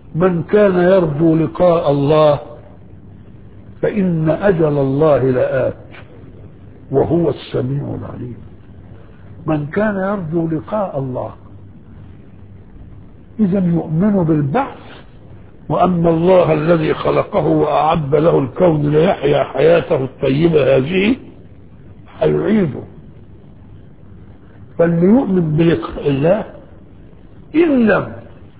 من كان يرجو لقاء الله فإن أجل الله لآت وهو السميع العليم من كان يرجو لقاء الله إذا يؤمن بالبعث وأن الله الذي خلقه وأعد له الكون ليحيا حياته الطيبة هذه هيعيده فاللي يؤمن بلقاء الله إن لم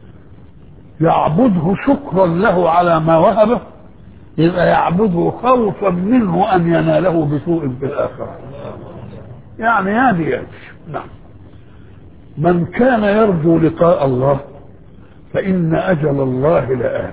يعبده شكرا له على ما وهبه يبقى يعبده خوفا منه أن يناله بسوء في الآخرة يعني هذه نعم من كان يرجو لقاء الله فإن أجل الله لآت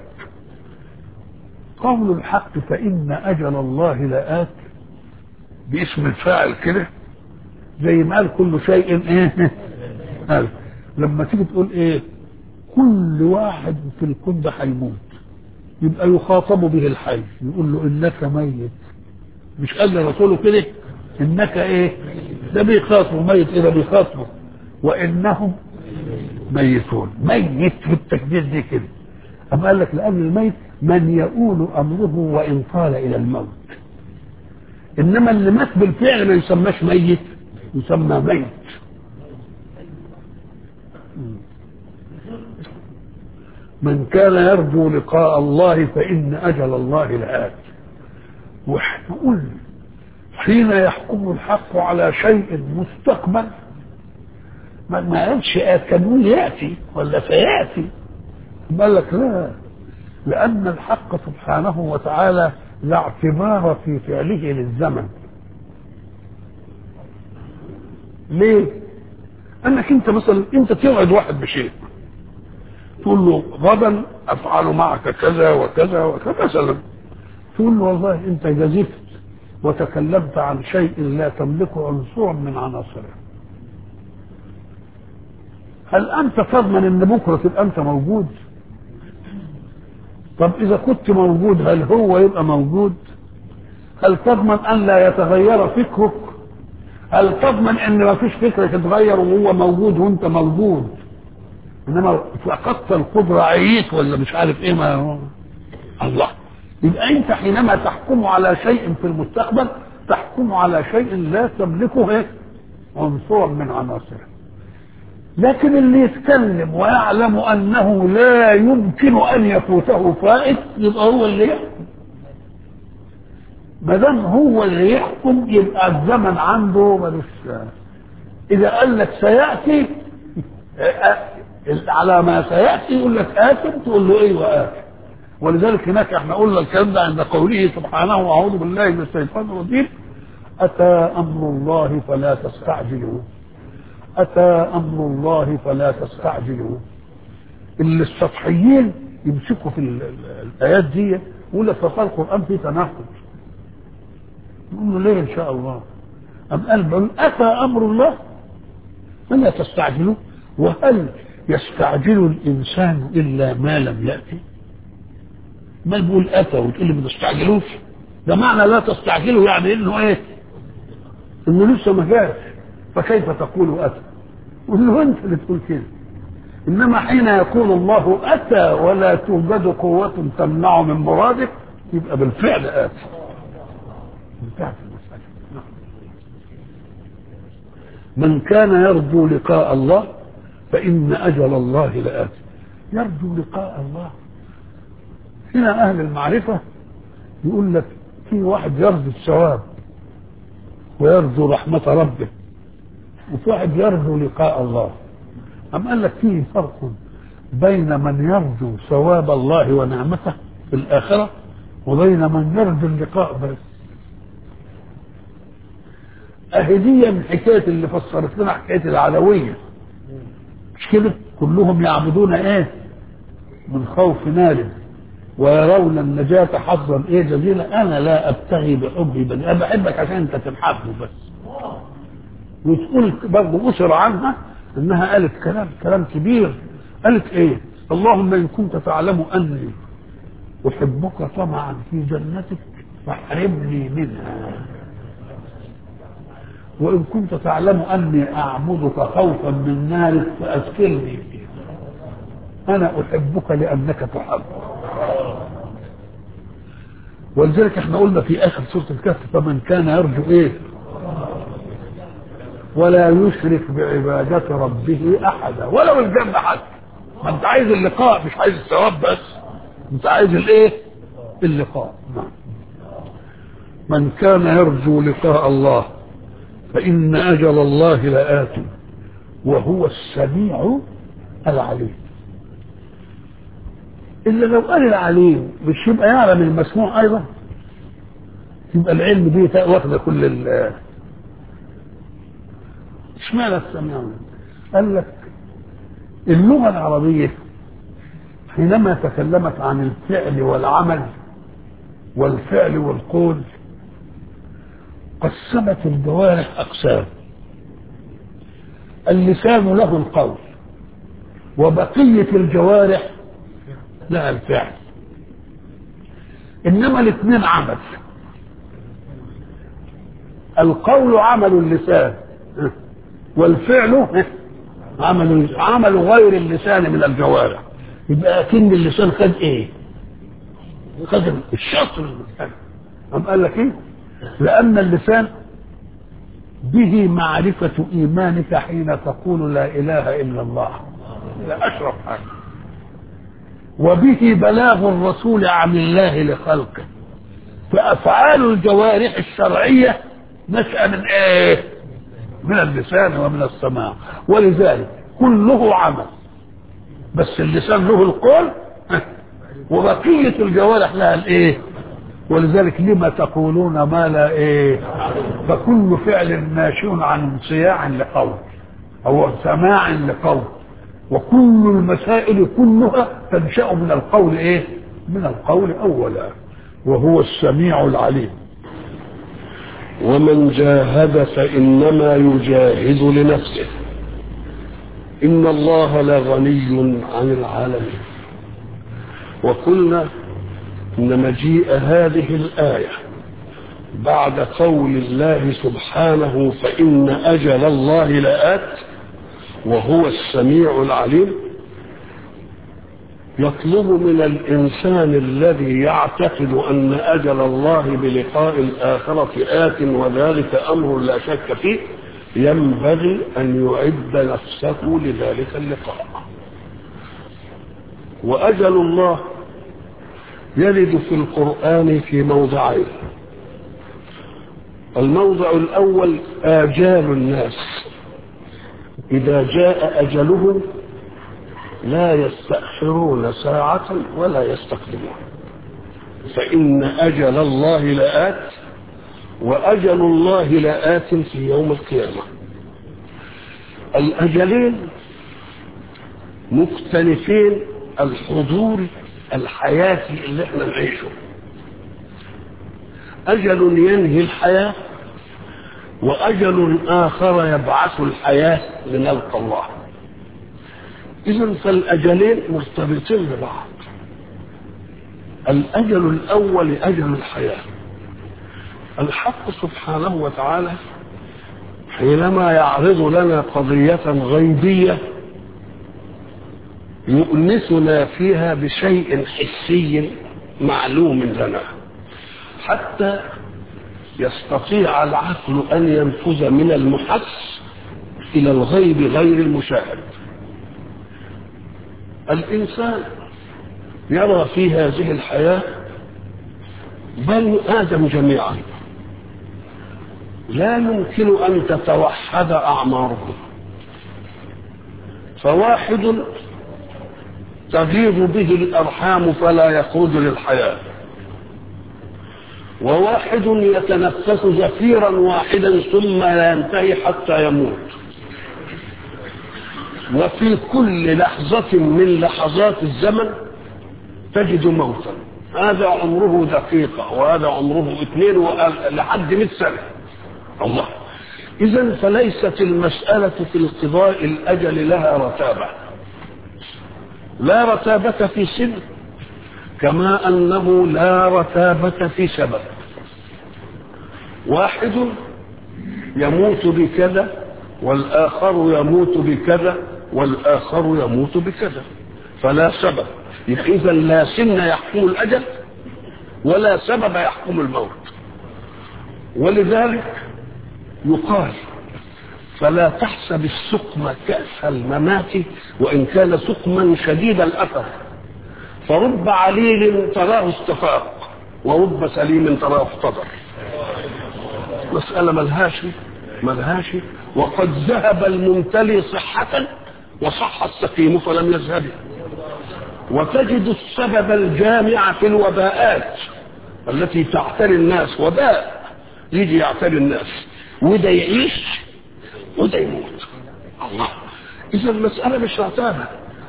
قول الحق فإن أجل الله لآت باسم الفاعل كده زي ما قال كل شيء ايه قال لما تيجي تقول ايه كل واحد في الكون ده هيموت يبقى يخاطب به الحي يقول له انك ميت مش قال رسوله كده انك ايه ده بيخاطبه ميت ايه ده بيخاطبه وانهم ميتون ميت في التكبير دي كده أما قال لك لأن الميت من يؤول أمره وإن طال إلى الموت إنما اللي مات بالفعل ما يسماش ميت يسمى ميت من كان يرجو لقاء الله فإن أجل الله لآت واحنا قلنا حين يحكم الحق على شيء مستقبل ما ما قالش آت كان يقول يأتي ولا سيأتي قال لك لا لأن الحق سبحانه وتعالى لا اعتبار في فعله للزمن ليه؟ انك انت مثلا انت توعد واحد بشيء تقول له غدا افعل معك كذا وكذا وكذا مثلا تقول له والله انت جزفت وتكلمت عن شيء لا تملك عنصرا من عناصره هل انت تضمن ان بكره تبقى انت موجود طب اذا كنت موجود هل هو يبقى موجود هل تضمن ان لا يتغير فكرك هل تضمن ان ما فيش فكرة تتغير وهو موجود وانت موجود انما فقدت القدرة عييت ولا مش عارف ايه ما هو. الله يبقى انت حينما تحكم على شيء في المستقبل تحكم على شيء لا تملكه ايه عنصرا من عناصره لكن اللي يتكلم ويعلم انه لا يمكن ان يفوته فائت يبقى هو اللي يحكم ما دام هو اللي يحكم يبقى الزمن عنده ملوش اذا قال لك سياتي على ما سياتي يقول لك اتم تقول له ايوه اتم ولذلك هناك احنا قلنا الكلام ده عند قوله سبحانه واعوذ بالله من الشيطان الرجيم اتى امر الله فلا تستعجلوه اتى امر الله فلا تستعجلوه اللي السطحيين يمسكوا في الايات دي يقول لك فقال القران فيه تناقض نقول له ليه ان شاء الله ام قال بل اتى امر الله فلا تستعجلوا وهل يستعجل الانسان الا ما لم ياتي ما بيقول اتى وتقول لي ما تستعجلوش ده معنى لا تستعجلوا يعني انه ايه انه لسه ما جاش فكيف تقول اتى قول له انت اللي تقول كده انما حين يقول الله اتى ولا توجد قوه تمنع من مرادك يبقى بالفعل اتى انتهت المسألة من كان يرجو لقاء الله فإن أجل الله لآت يرجو لقاء الله هنا أهل المعرفة يقول لك في واحد يرجو الثواب ويرجو رحمة ربه وفي واحد يرجو لقاء الله أم قال لك فيه فرق بين من يرجو ثواب الله ونعمته في الآخرة وبين من يرجو اللقاء بس أهدية من حكاية اللي فسرت لنا حكاية العلوية مش كده كلهم يعبدون ايه من خوف نار ويرون النجاة حظا ايه جزيلا انا لا ابتغي بحبي بني انا بحبك عشان انت تنحبه بس وتقول برضه أسر عنها انها قالت كلام كلام كبير قالت ايه اللهم ان كنت تعلم اني احبك طمعا في جنتك فاحرمني منها وإن كنت تعلم أني أعبدك خوفا من نارك فأسكنني فيها انا احبك لانك تحب ولذلك احنا قلنا في اخر سوره الكهف فمن كان يرجو ايه ولا يشرك بعبادة ربه أحدا ولو الجنة حتى ما أنت عايز اللقاء مش عايز الثواب بس أنت عايز الإيه؟ اللقاء نعم من كان يرجو لقاء الله فإن أجل الله لآت وهو السميع العليم إلا لو قال العليم مش يبقى يعلم المسموع أيضا يبقى العلم دي واخدة كل ال اشمعنى السميع قال لك اللغة العربية حينما تكلمت عن الفعل والعمل والفعل والقول قسمت الجوارح أقسام اللسان له القول وبقية الجوارح لها الفعل إنما الاثنين عمل القول عمل اللسان والفعل عمل عمل غير اللسان من الجوارح يبقى اكن اللسان خد ايه؟ خد الشطر اللسان أم قال لك ايه؟ لأن اللسان به معرفة إيمانك حين تقول لا إله إلا الله لا أشرف حاجة وبه بلاغ الرسول عن الله لخلقه فأفعال الجوارح الشرعية نشأ من إيه؟ من اللسان ومن السماع ولذلك كله عمل بس اللسان له القول وبقية الجوارح لها الايه ولذلك لما تقولون ما لا ايه فكل فعل ناشئ عن صياع لقول او سماع لقول وكل المسائل كلها تنشأ من القول ايه من القول اولا وهو السميع العليم ومن جاهد فإنما يجاهد لنفسه إن الله لغني عن العالمين وقلنا إن مجيء هذه الآية بعد قول الله سبحانه فإن أجل الله لآت وهو السميع العليم يطلب من الإنسان الذي يعتقد أن أجل الله بلقاء الآخرة آت وذلك أمر لا شك فيه ينبغي أن يعد نفسه لذلك اللقاء وأجل الله يرد في القرآن في موضعين الموضع الأول آجال الناس إذا جاء أجلهم لا يستأخرون ساعة ولا يستقدمون فإن أجل الله لآت وأجل الله لآت في يوم القيامة الأجلين مختلفين الحضور الحياتي اللي احنا نعيشه أجل ينهي الحياة وأجل آخر يبعث الحياة لنلقى الله إذا فالأجلين مرتبطين ببعض الأجل الأول أجل الحياة الحق سبحانه وتعالى حينما يعرض لنا قضية غيبية يؤنسنا فيها بشيء حسي معلوم لنا حتى يستطيع العقل أن ينفذ من المحس إلى الغيب غير المشاهد الإنسان يرى في هذه الحياة بني آدم جميعا لا يمكن أن تتوحد أعمارهم فواحد تغيظ به الأرحام فلا يخرج للحياة وواحد يتنفس زفيرا واحدا ثم لا ينتهي حتى يموت وفي كل لحظة من لحظات الزمن تجد موتا هذا عمره دقيقة وهذا عمره اثنين لحد مئة سنة الله إذا فليست المسألة في القضاء الأجل لها رتابة لا رتابة في سن كما أنه لا رتابة في سبب واحد يموت بكذا والآخر يموت بكذا والآخر يموت بكذا فلا سبب يبقى اذا لا سن يحكم الاجل ولا سبب يحكم الموت ولذلك يقال فلا تحسب السقم كأس الممات وإن كان سقما شديد الأثر فرب عليل تراه استفاق ورب سليم تراه افتضر مسألة ملهاش ملهاش وقد ذهب الممتلي صحة وصح السقيم فلم يذهب وتجد السبب الجامع في الوباءات التي تعتري الناس وباء يجي يعتري الناس وده يعيش وده يموت الله اذا المسألة مش رتابة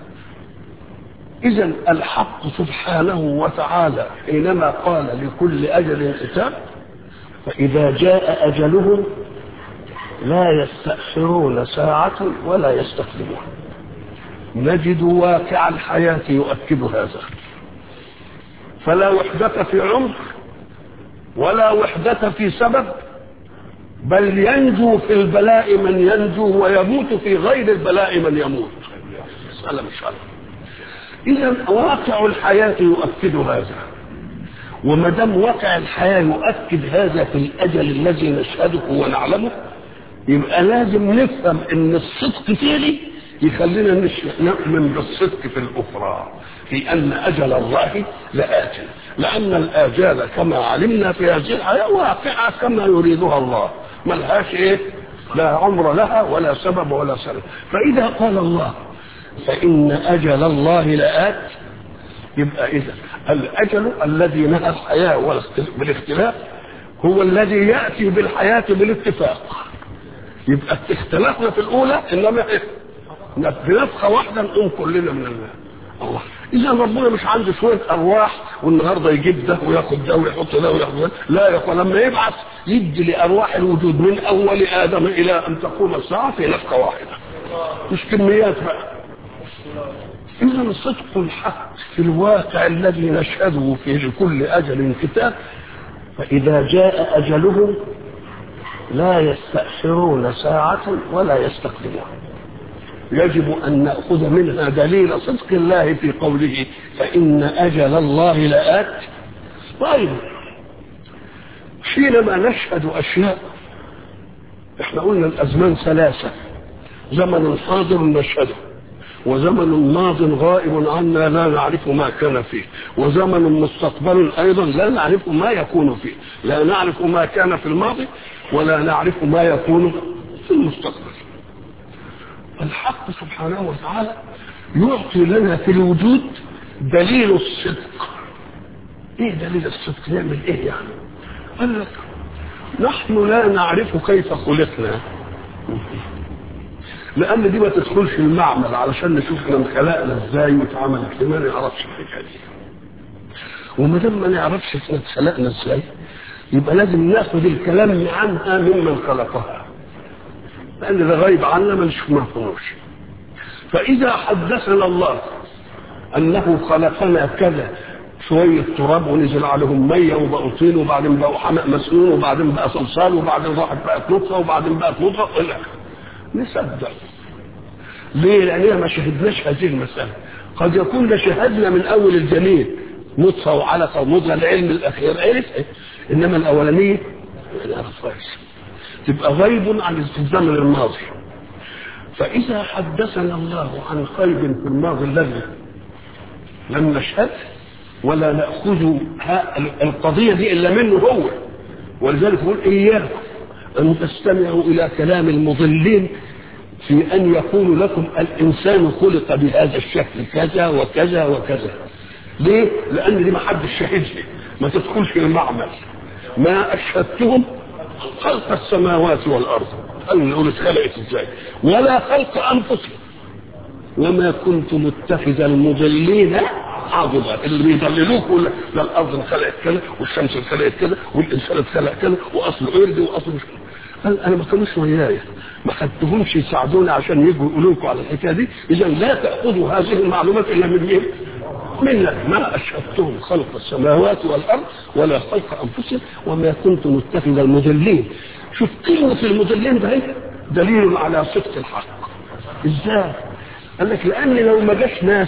اذا الحق سبحانه وتعالى حينما قال لكل اجل كتاب فاذا جاء اجلهم لا يستأخرون ساعة ولا يستقدمون نجد واقع الحياة يؤكد هذا فلا وحدة في عمر ولا وحدة في سبب بل ينجو في البلاء من ينجو ويموت في غير البلاء من يموت مسألة مش عارف إذا واقع الحياة يؤكد هذا وما دام واقع الحياة يؤكد هذا في الأجل الذي نشهده ونعلمه يبقى لازم نفهم ان الصدق فيه يخلينا نؤمن بالصدق في الاخرى في ان اجل الله لآت لان الاجال كما علمنا في هذه الحياه واقعه كما يريدها الله ملهاش ايه لا عمر لها ولا سبب ولا سبب فاذا قال الله فان اجل الله لآت يبقى اذا الاجل الذي نهى الحياه بالاختلاف هو الذي ياتي بالحياه بالاتفاق يبقى اختلافنا في الاولى انما ايه بنفخه واحده نقوم كلنا من الله الله اذا ربنا مش عنده شويه ارواح والنهارده يجيب ده وياخد ده ويحط ده وياخد ده لا يا اخوان لما يبعث يدي لارواح الوجود من اول ادم الى ان تقوم الساعه في نفخه واحده مش كميات بقى اذا صدق الحق في الواقع الذي نشهده في لكل اجل كتاب فاذا جاء اجلهم لا يستأخرون ساعة ولا يستقدمون يجب أن نأخذ منها دليل صدق الله في قوله فإن أجل الله لآت طيب حينما نشهد أشياء احنا قلنا الأزمان ثلاثة زمن حاضر نشهده وزمن ماض غائب عنا لا نعرف ما كان فيه وزمن مستقبل أيضا لا نعرف ما يكون فيه لا نعرف ما كان في الماضي ولا نعرف ما يكون في المستقبل الحق سبحانه وتعالى يعطي لنا في الوجود دليل الصدق ايه دليل الصدق نعمل ايه يعني قال لك نحن لا نعرف كيف خلقنا لان دي ما تدخلش المعمل علشان نشوف احنا انخلقنا ازاي واتعملت ما نعرفش الحكايه دي وما دام ما نعرفش احنا اتخلقنا ازاي يبقى لازم ناخد الكلام عنها ممن خلقها لان ده غايب عنا ما نشوفناش فاذا حدثنا الله انه خلقنا كذا شوية تراب ونزل عليهم مية وبقوا طين وبعدين بقوا حماء مسنون وبعدين بقى صلصال وبعدين راحت بقت نطفة وبعدين بقت مضغة نصدق ليه؟ لأننا ما شهدناش هذه المسألة قد يكون ده شهدنا من أول الجميل نطفة وعلقة ومضغة العلم الأخير عرف إنما الأولانية ما نعرفهاش تبقى غيب عن الزمن الماضي فإذا حدثنا الله عن خيب في الماضي الذي لم نشهد ولا نأخذ القضية دي إلا منه هو ولذلك يقول إياكم أن تستمعوا إلى كلام المضلين في أن يقول لكم الإنسان خلق بهذا الشكل كذا وكذا وكذا ليه؟ لأن دي ما حدش شهد لي ما تدخلش المعمل ما أشهدتهم خلق السماوات والأرض قالوا نقول اتخلقت ازاي ولا خلق أنفسهم وما كنت متخذ المضلين عضدا اللي بيضللوك يقول لك ده الارض انخلقت كذا والشمس انخلقت كذا والانسان اتخلق كذا واصله قرد واصله مش قال انا ما كانوش وياي ما خدتهمش يساعدوني عشان يجوا يقولوا لكم على الحكايه دي اذا لا تاخذوا هذه المعلومات الا من مين؟ من ما اشهدتهم خلق السماوات والارض ولا خلق انفسهم وما كنت متخذ المضلين شوف كلمه المضلين ده دليل على صدق الحق ازاي؟ قال لك لان لو ما جاش ناس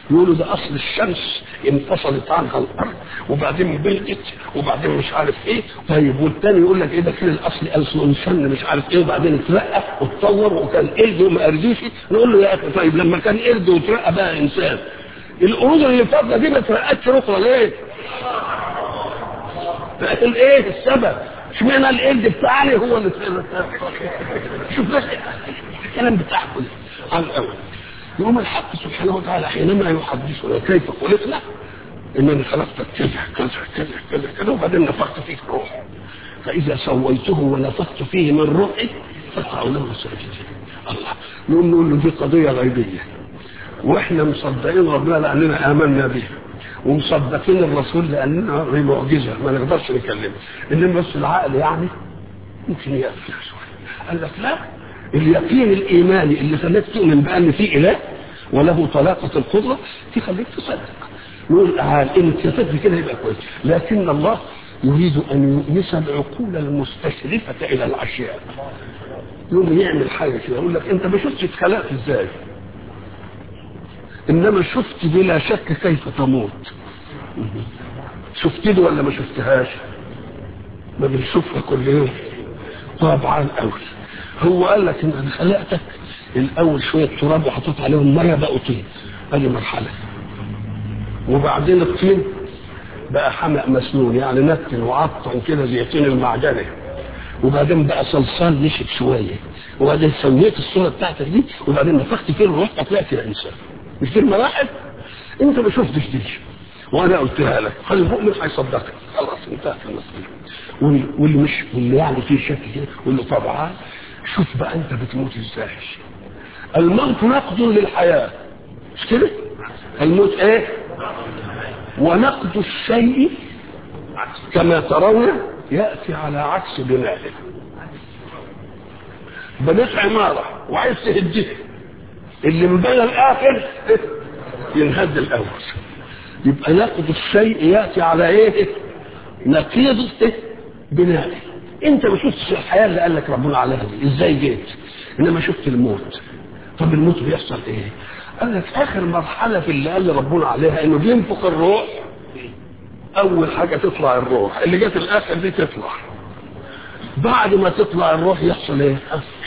يقولوا ده اصل الشمس انفصلت عنها الارض وبعدين بلقت وبعدين مش عارف ايه طيب والتاني يقول لك ايه ده كان الاصل اصل انسان مش عارف ايه وبعدين اترقى واتطور وكان قرد وما قرديش نقول له يا اخي طيب لما كان قرد واترقى بقى انسان القرود اللي فاتت دي ما اترقتش اخرى ليه؟ ايه السبب؟ اشمعنى القرد بتاعي هو اللي شوف بس الكلام بتاعكم على الاول يقوم الحق سبحانه وتعالى حينما يحدثنا كيف خلقنا انني خلقتك كذا كذا كذا كذا كذا وبعدين نفخت فيك روح فاذا سويته ونفخت فيه من روحي فقعوا له ساجدين الله نقول نقول له دي قضيه غيبيه واحنا مصدقين ربنا لاننا امنا به ومصدقين الرسول لاننا هي معجزه ما نقدرش نكلمه انما بس العقل يعني ممكن يقفل شويه قال لك لا اليقين الايماني اللي خلاك تؤمن بان في اله وله طلاقه القدره تخليك تصدق نقول تعال ان كتبت كده يبقى كويس لكن الله يريد ان يؤنس العقول المستشرفه الى الاشياء يقوم يعمل حاجه كده يقول لك انت ما شفتش اتخلقت ازاي انما شفت بلا شك كيف تموت شفت دي ولا ما شفتهاش ما بنشوفها كل يوم طبعا قوي هو قال لك ان انا خلقتك الاول شويه تراب وحطيت عليهم ميه بقوا طين ادي مرحله وبعدين الطين بقى حمأ مسنون يعني نتن وعطن كده زي طين المعجنه وبعدين بقى صلصال نشف شويه وبعدين سويت الصوره بتاعتك دي وبعدين نفخت فيه الروح طلعت يا انسان مش دي المراحل انت ما شفتش دي وانا قلتها لك فالمؤمن هيصدقك خلاص انتهت المسألة واللي مش واللي يعني فيه شك كده يقول له طبعا شوف بقى انت بتموت ازاي الموت نقد للحياة مش كده الموت ايه ونقد الشيء كما ترون يأتي على عكس بنائه بنيت عمارة وعايز تهديها اللي مبنى الاخر ينهد الاول يبقى نقد الشيء ياتي على ايه نقيض بنائه انت ما شفتش الحياه اللي قال لك ربنا عليها دي ازاي جيت انما شفت الموت طب الموت بيحصل ايه قال لك اخر مرحله في اللي قال ربنا عليها انه بينفخ الروح اول حاجه تطلع الروح اللي جت الاخر دي تطلع بعد ما تطلع الروح يحصل ايه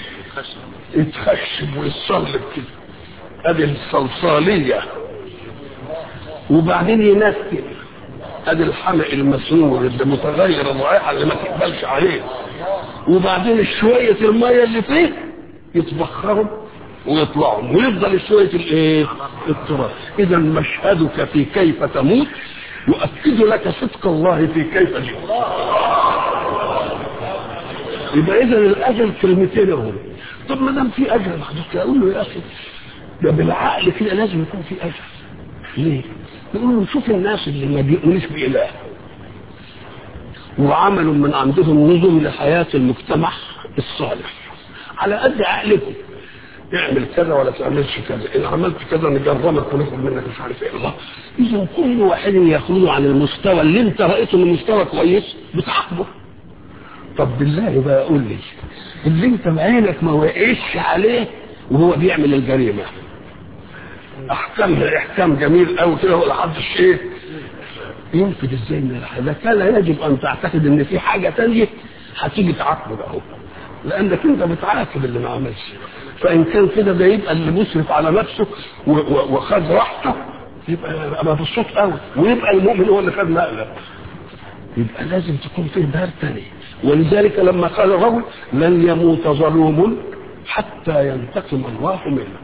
يتخشب ويتصلب كده ادي الصلصاليه وبعدين ينكل ادي الحمق المسنون اللي متغير الرائحه اللي ما تقبلش عليه وبعدين شويه الميه اللي فيه يتبخروا ويطلعوا ويفضل شويه الايه؟ التراب اذا مشهدك في كيف تموت يؤكد لك صدق الله في كيف جئت يبقى اذا الاجل كلمتين هم طب ما دام في اجل محدود اقول له يا اخي ده بالعقل كده لازم يكون في اجل ليه؟ نقول له شوف الناس اللي ما بيؤمنوش باله وعملوا من عندهم نظم لحياه المجتمع الصالح على قد عقلكم اعمل كذا ولا تعملش كذا ان عملت كذا نجرمك وناخد منك مش عارف ايه الله اذا كل واحد يخرج عن المستوى اللي انت رايته من مستوى كويس بتعاقبه طب بالله بقى قول لي اللي انت بعينك ما وقعش عليه وهو بيعمل الجريمه احكامها احكام جميل قوي كده ولا حدش ايه ينفذ ازاي من الحياه كان يجب ان تعتقد ان في حاجه تانية هتيجي تعاقبه بقى هو لانك انت بتعاقب اللي ما عملش فان كان كده ده يبقى اللي مسرف على نفسه وخد راحته يبقى مبسوط قوي ويبقى المؤمن هو اللي خد نقله يبقى لازم تكون فيه دار تاني ولذلك لما قال الرجل لن يموت ظلوم حتى ينتقم الله منه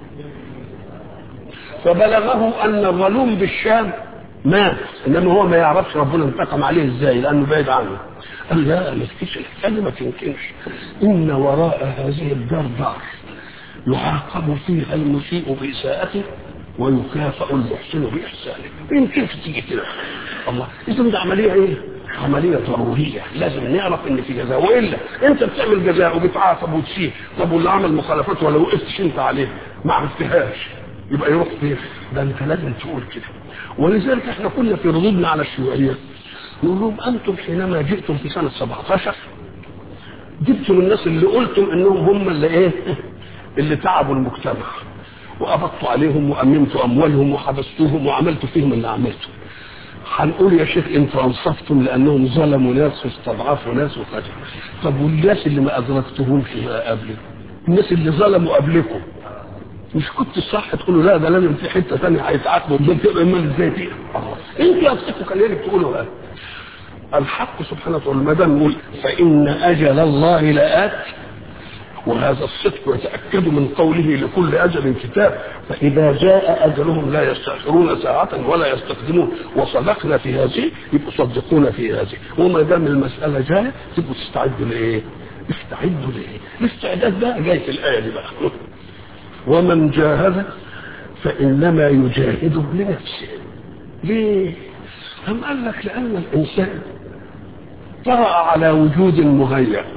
فبلغه ان الظلوم بالشام مات انما هو ما يعرفش ربنا انتقم عليه ازاي لانه بعيد عنه قال لا ما تكفيش الحكايه ما تمكنش ان وراء هذه الدار دار يعاقب فيها المسيء باساءته ويكافئ المحسن باحسانه ان كيف تيجي كده الله اذا ده عمليه ايه عملية ضرورية لازم نعرف ان في جزاء والا انت بتعمل جزاء وبتعاقب وتسيب طب واللي عمل مخالفات ولا وقفتش انت عليه ما عرفتهاش يبقى يروح فين ده انت لازم تقول كده ولذلك احنا كنا في ردودنا على الشيوعية نقول لهم انتم حينما جئتم في سنة 17 جبتم الناس اللي قلتم انهم هم اللي ايه اللي تعبوا المجتمع وقبضت عليهم وامنت اموالهم وحبستهم وعملت فيهم اللي عملته هنقول يا شيخ انتوا انصفتم لانهم ظلموا ناس واستضعفوا ناس وكذا طب والناس اللي ما ادركتهمش قبل الناس اللي ظلموا قبلكم مش كنت صح تقولوا لا ده لازم في حته ثانيه هيتعاقبوا دول تبقى امال ازاي دي انتوا نفسكم كان لازم تقولوا هذا الحق سبحانه وتعالى ما دام يقول فان اجل الله لات وهذا الصدق يتأكد من قوله لكل أجل كتاب فإذا جاء أجلهم لا يستأخرون ساعة ولا يستقدمون وصدقنا في هذه يبقوا صدقونا في هذه وما دام المسألة جاية تبقوا تستعدوا لإيه؟ استعدوا لإيه؟ الاستعداد ده جاي في الآية دي بقى ومن جاهد فإنما يجاهد لنفسه ليه؟ أم قال لك لأن الإنسان طرأ على وجود مهيأ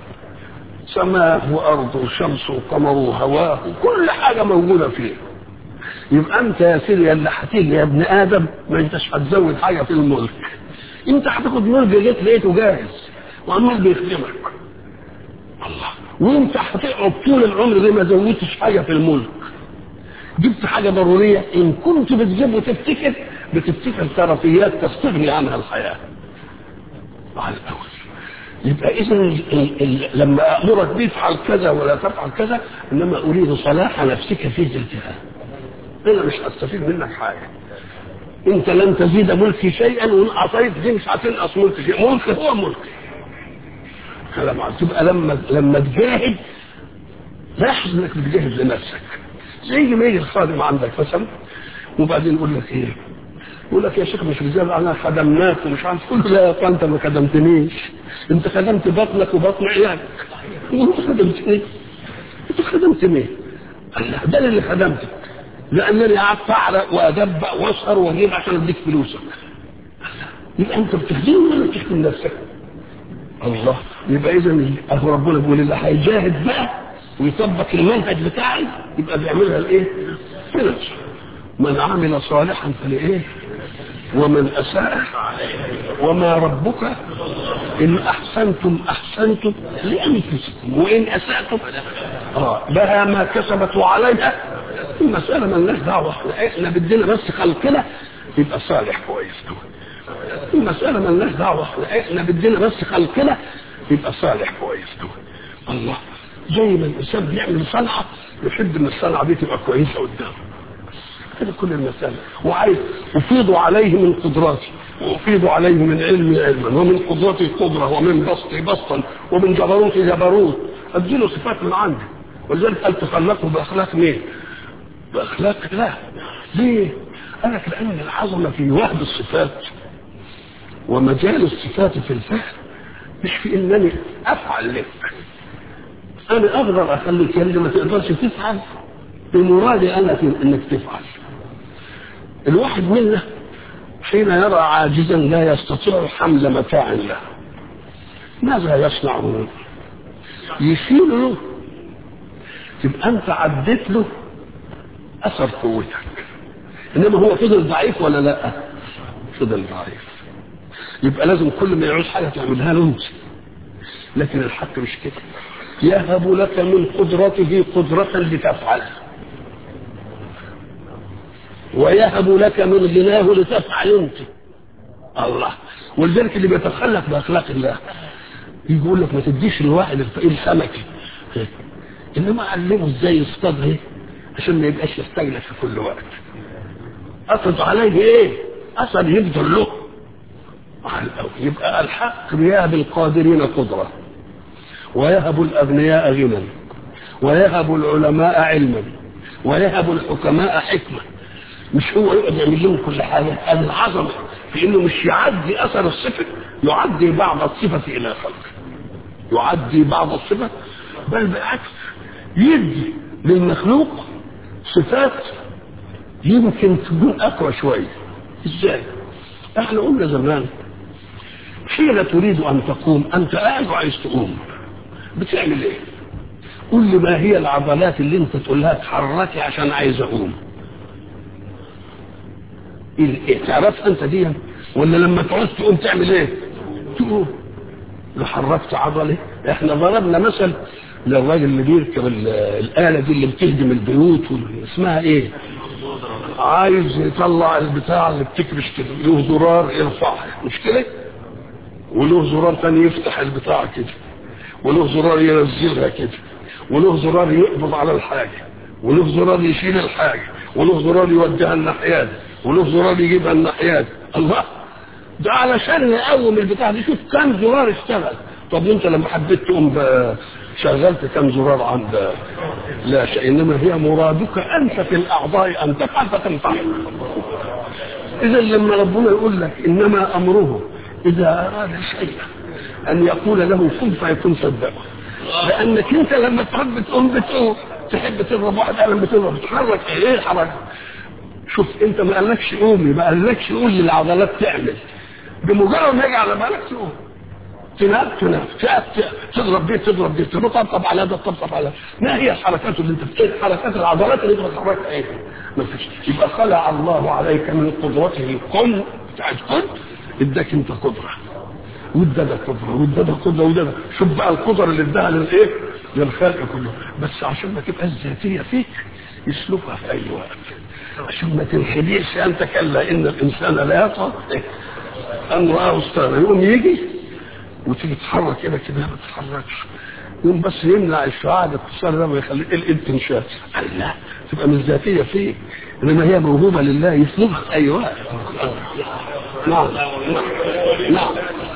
سماء وارض وشمس وقمر وهواه وكل حاجه موجوده فيه يبقى انت يا سيدي اللي هتيجي يا ابن ادم ما انتش هتزود حاجه في الملك انت هتاخد ملك جيت لقيته جاهز وعمال بيخدمك الله وانت هتقعد طول العمر دي ما زودتش حاجه في الملك جبت حاجه ضروريه ان كنت بتجيب وتفتكر بتفتكر ترفيات تستغني عنها الحياه على الاول يبقى اذا لما امرك به افعل كذا ولا تفعل كذا انما اريد صلاح نفسك في ذاتها انا مش هستفيد منك حاجه انت لن تزيد ملكي شيئا وان اعطيت دي مش هتنقص ملكي شيء ملكي هو ملكي كلام تبقى لما لما تجاهد لاحظ انك بتجاهد لنفسك زي ما يجي الخادم عندك مثلا وبعدين يقول لك ايه يقول لك يا شيخ مش رجال انا خدمناك ومش عارف تقول له لا يا انت ما خدمتنيش انت خدمت بطنك وبطن عيالك وانت خدمتني انت خدمت مين؟ الله ده اللي خدمتك لانني قعدت اعرق وادبق واسهر واجيب عشان اديك فلوسك يبقى انت بتخدمني ولا بتخدم نفسك؟ الله يبقى اذا اهو ربنا بيقول اللي هيجاهد بقى ويطبق المنهج بتاعي يبقى بيعملها الايه؟ لنفسه من عمل صالحا فلايه؟ ومن اساء وما ربك ان احسنتم احسنتم لانفسكم وان اساتم اه لها ما كسبت وعليها المساله مالناش دعوه احنا بدنا بس خلقنا يبقى صالح كويس المساله مالناش دعوه احنا بدنا بس خلقنا يبقى صالح كويس الله زي ما الانسان بيعمل صنعه يحب ان الصنعه دي تبقى كويسه قدامه هذا كل المسألة وعايز أفيض عليه من قدراتي وأفيض عليه من علمي علما ومن قدرتي قدرة ومن بسطي بسطا ومن جبروتي جبروت أديله صفات من عندي ولذلك قال تخلقوا بأخلاق مين؟ بأخلاق الله ليه؟ قال لك لأن العظمة في وهب الصفات ومجال الصفات في الفهم مش في إنني أفعل لك أنا أقدر أخليك اللي ما تقدرش تفعل بمرادي أنا في إنك تفعل الواحد منا حين يرى عاجزا لا يستطيع حمل متاع له ماذا يصنع يشيل له تبقى انت عديت له اثر قوتك انما هو فضل ضعيف ولا لا فضل ضعيف يبقى لازم كل ما يعوز حاجه تعملها له انت لكن الحق مش كده يهب لك من قدرته قدرة لتفعل ويهب لك من غناه لتفعل انت الله ولذلك اللي بيتخلق باخلاق الله يقول لك ما تديش الواحد الفقير سمكه انما علمه ازاي يصطاد ايه عشان ما يبقاش يستجلب في كل وقت افرض عليه ايه اثر يفضل له يبقى الحق بيهب القادرين قدره ويهب الاغنياء غنى ويهب العلماء علما ويهب الحكماء حكمه مش هو يقعد يعمل لهم كل حاجه العظمه في انه مش يعدي اثر الصفه يعدي بعض الصفه الى خلقه يعدي بعض الصفه بل بالعكس يدي للمخلوق صفات يمكن تكون اقوى شويه ازاي؟ احنا قلنا زمان حين تريد ان تقوم انت قاعد وعايز تقوم بتعمل ايه؟ قول لي ما هي العضلات اللي انت تقول لها اتحركي عشان عايز اقوم إيه تعرف انت دي ولا لما تعوز تقوم تعمل ايه تقوم لو حركت عضلي احنا ضربنا مثل للراجل اللي بيركب ال- الآلة دي اللي بتهدم البيوت وال- اسمها ايه؟ عايز يطلع البتاع اللي بتكبش كده له زرار يرفعها مش كده؟ وله زرار تاني يفتح البتاع كده وله زرار ينزلها كده وله زرار يقبض على الحاجة وله زرار يشيل الحاجة وله زرار يوديها الناحية دي وله زرار يجيبها الناحية دي الله ده علشان يقوم البتاع دي شوف كم زرار اشتغل طب انت لما حبيت تقوم بقى شغلت كم زرار عند لا شيء انما هي مرادك انت في الاعضاء ان تفعل فتنفعل اذا لما ربنا يقول لك انما امره اذا اراد شيئا ان يقول له كن فيكون صدقه لانك انت لما تحب تقوم بتقوم تحب تضرب واحد قلم بتضرب تتحرك ايه الحركه شوف انت ما قالكش قومي ما قالكش قول للعضلات تعمل بمجرد ما يجي على بالك تقوم تنام تنام تقف تقف تضرب دي تضرب دي تطبطب على ده تطبطب على ده. ما هي الحركات اللي انت بتقول حركات العضلات اللي انت بتحركها ايه؟ ما فيش يبقى خلع الله عليك من قدرته كن بتاعت كن اداك انت قدره واداك قدره واداك قدره واداك شوف بقى القدر اللي اداها للايه؟ للخلق كله بس عشان ما تبقاش ذاتيه فيك يسلكها في اي وقت عشان ما تنخدعش انت كلا ان الانسان لا يطغى ان راه استغنى يقوم يجي وتيجي تتحرك كده كده ما تتحركش يقوم بس يمنع الشعاع الاتصال ده ويخليه الانتنشاء لا تبقى مش ذاتيه فيك انما هي موهوبه لله يسلبها في اي وقت نعم نعم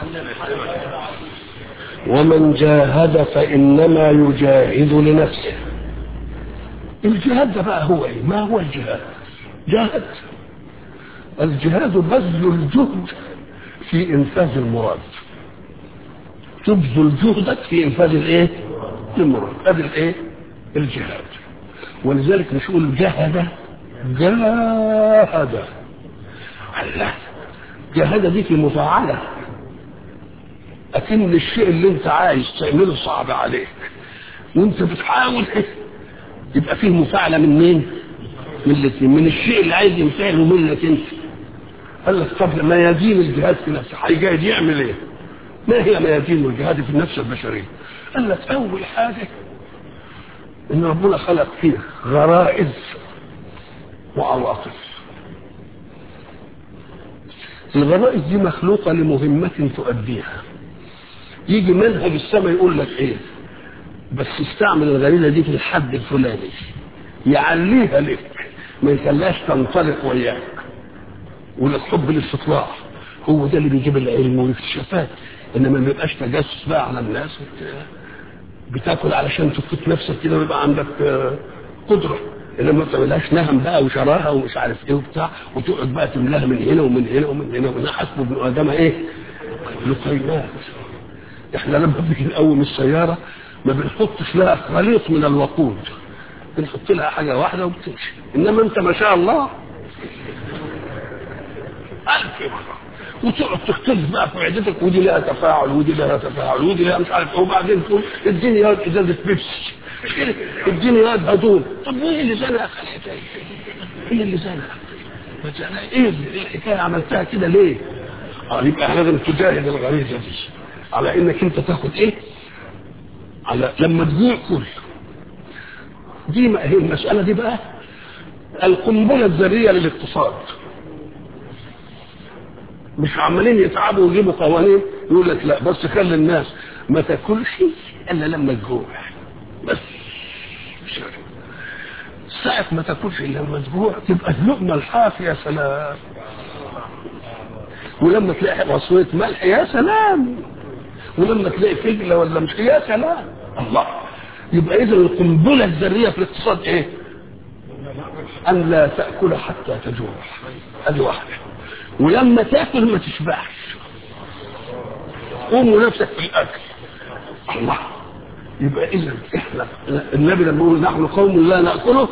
ومن جاهد فانما يجاهد لنفسه الجهاد ده بقى هو ايه ما هو الجهاد جاهد الجهاد بذل الجهد في انفاذ المراد تبذل جهدك في انفاذ الايه المراد هذا الايه الجهاد ولذلك مش نقول جهد جاهد الله جهد دي في مفاعله اكن الشيء اللي انت عايز تعمله صعب عليك وانت بتحاول يبقى فيه مفاعله من مين من الاثنين من الشيء اللي عايز ينفعله منك انت قال لك طب ميادين الجهاد في نفسه هيجاهد يعمل ايه ما هي ميادين الجهاد في النفس البشريه قال لك اول حاجه ان ربنا خلق فيه غرائز وعواطف الغرائز دي مخلوقه لمهمه تؤديها يجي منهج السماء يقول لك ايه بس استعمل الغريزه دي في الحد الفلاني يعليها لك ما يخليهاش تنطلق وياك ولك حب الاستطلاع هو ده اللي بيجيب العلم والاكتشافات انما ما يبقاش تجسس بقى على الناس وت- بتاكل علشان تفوت نفسك كده ويبقى عندك آه، قدره انما ما تعملهاش نهم بقى وشراها ومش عارف ايه وبتاع وتقعد بقى تملاها من هنا ومن هنا ومن هنا ومن هنا حسب ابن ادم ايه؟ لقيمات احنا لما بنيجي نقوم السياره ما بنحطش لها خليط من الوقود بنحط لها حاجه واحده وبتمشي انما انت ما شاء الله ألف مرة وتقعد تختلف بقى في معدتك ودي لها تفاعل ودي لها تفاعل ودي لها مش عارف ايه وبعدين تقول اديني ياض ازازه بيبسي اديني ياض هدوم طب ايه اللي زنق الحكايه؟ ايه اللي زنق؟ ما زنق ايه اللي- إيه الحكايه عملتها كده ليه؟ اه يبقى لازم تجاهد الغريزه دي على انك انت تاخد ايه؟ على لما تجوع كل دي ما هي المساله دي بقى القنبله الذريه للاقتصاد مش عمالين يتعبوا ويجيبوا قوانين يقول لك لا بس خلي الناس ما تاكلش الا لما تجوع بس مش عارف. ساعة ما تاكلش الا لما تجوع تبقى اللقمة الحافية يا سلام ولما تلاقي رصوية ملح يا سلام ولما تلاقي فجلة ولا مش يا سلام الله يبقى اذا القنبلة الذرية في الاقتصاد ايه؟ ان لا تاكل حتى تجوع ادي واحده ولما تاكل ما تشبعش قوم نفسك في الاكل الله يبقى اذا احنا النبي لما يقول نحن قوم لا ناكله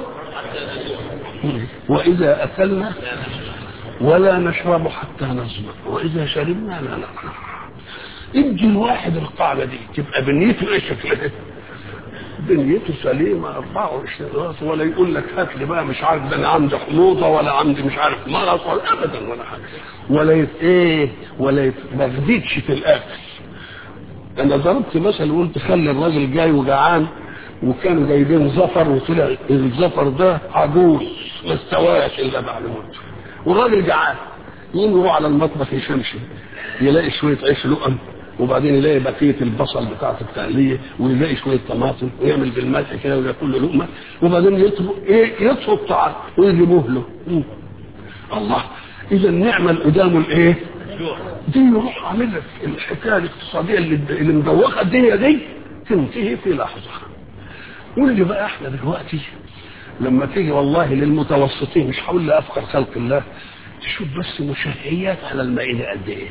واذا اكلنا ولا نشرب حتى نظمأ واذا شربنا لا نقرا ادي الواحد القاعده دي تبقى بنيته ايش شكلها بنيته سليمة 24 راس ولا يقول لك هات لي بقى مش عارف ده انا عندي حموضة ولا عندي مش عارف مرض ولا ابدا ولا حاجة ولا يت ايه ولا يت ما تزيدش في الاكل انا ضربت مثل وقلت خلي الراجل جاي وجعان وكانوا جايبين زفر وطلع الزفر ده عجوز ما استواش الا بعد موته والراجل جعان يقوم هو على المطبخ يشمشم يلاقي شويه عيش لقم وبعدين يلاقي بقيه البصل بتاعه التقليه ويلاقي شويه طماطم ويعمل بالملح كده وياكل له لقمه وبعدين يطلب ايه يطلب طعام ويجيبوه له الله اذا النعمه اللي قدامه الايه؟ دي يروح عامل لك الحكايه الاقتصاديه اللي اللي مدوخه الدنيا دي تنتهي في لحظه واللي بقى احنا دلوقتي لما تيجي والله للمتوسطين مش هقول لافقر خلق الله تشوف بس مشهيات على المائده قد ايه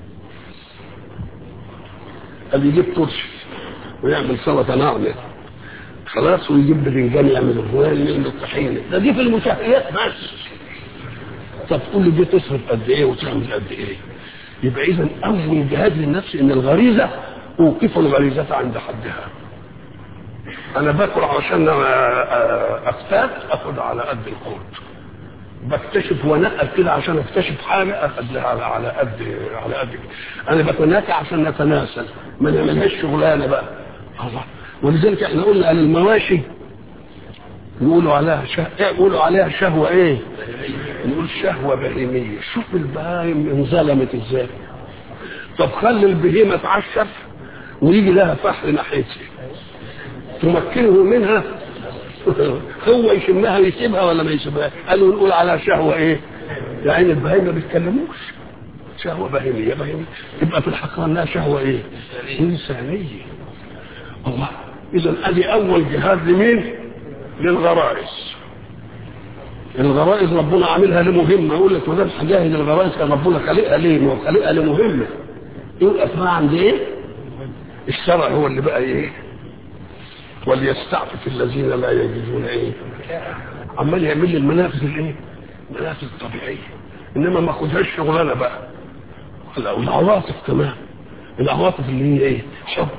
اللي يجيب ترش ويعمل سلطه ناعمه خلاص ويجيب باذنجان يعمل الروال يعمل الطحينه ده دي في المشهيات بس طب قول لي دي تصرف قد ايه وتعمل قد ايه يبقى اذا اول جهاد للنفس ان الغريزه اوقف الغريزه عند حدها انا باكل عشان افتات اخد على قد القوت بكتشف وانقل كده عشان اكتشف حاجه اخد لها على على قد على قد كده. انا بتناكى عشان نتناسل ما نعملهاش شغلانه بقى الله ولذلك احنا قلنا ان المواشي يقولوا عليها شه... يقولوا عليها شهوه ايه؟ نقول شهوه بهيميه شوف البهايم انظلمت ازاي طب خلي البهيمه تعشر ويجي لها فحل ناحيتي تمكنه منها هو يشمها ويسيبها ولا ما يسيبها قالوا نقول على شهوه ايه يعني البهايم ما بيتكلموش شهوه بهيميه بهيميه تبقى في الحقيقه انها شهوه ايه انسانيه الله اذا ادي اول جهاد لمين للغرائز الغرائز ربنا عاملها لمهمه يقول لك ما دام هجاهد الغرائز كان ربنا خالقها ليه؟ ما هو خالقها لمهمه يقول اسمها عند ايه؟ الشرع هو اللي بقى ايه؟ وليستعفف الذين لا يجدون ايه؟ عمال يعمل لي المنافذ الايه؟ المنافذ الطبيعيه انما ما خدهاش شغلانه بقى لا والعواطف كمان العواطف اللي هي ايه؟ حب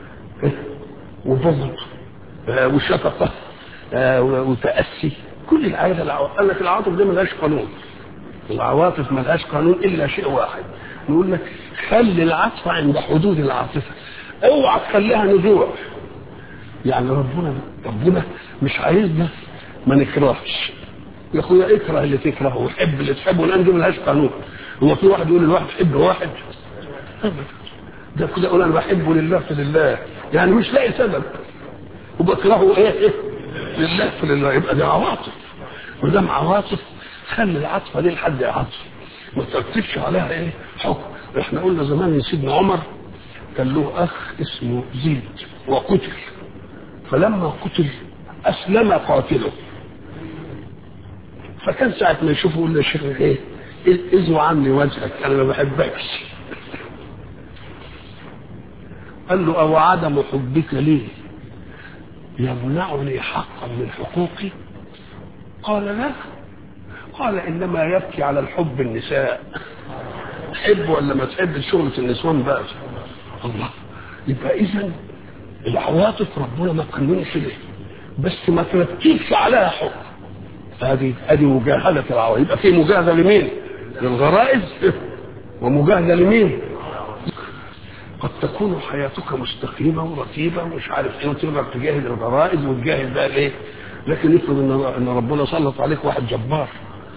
وبغض آه وشفقه آه وتاسي كل الآيات العواطف قال لك العواطف دي ملهاش قانون العواطف ملهاش قانون الا شيء واحد نقول لك خلي العطف عند حدود العاطفه اوعى تخليها نزوع يعني ربنا ربنا مش عايزنا ما نكرهش يا اخويا اكره اللي تكرهه وحب اللي تحبه لان دي ملهاش قانون هو في واحد يقول للواحد حب واحد ده كده يقول انا بحبه لله في لله يعني مش لاقي سبب وبكرهه ايه, إيه؟ لله في لله يبقى دي عواطف ما دام عواطف خلي العاطفه دي لحد عاطفه ما ترتبش عليها ايه حكم احنا قلنا زمان ان سيدنا عمر كان له اخ اسمه زيد وقتل فلما قتل اسلم قاتله فكان ساعة ما يشوفه يقول له شيخ ايه اذو عني وجهك انا ما بحبكش قال له او عدم حبك لي يمنعني حقا من حقوقي قال لا قال انما يبكي على الحب النساء تحب ولا ما تحب شغلة النسوان بقى الله يبقى اذا العواطف ربنا ما قانونش ليه بس ما ترتبش عليها حكم هذه هذه مجاهدة العواطف يبقى في مجاهدة لمين؟ للغرائز ومجاهدة لمين؟ قد تكون حياتك مستقيمة ورتيبة ومش عارف ايه وتقدر تجاهد الغرائز وتجاهد بقى الايه؟ لكن افرض ان ان ربنا سلط عليك واحد جبار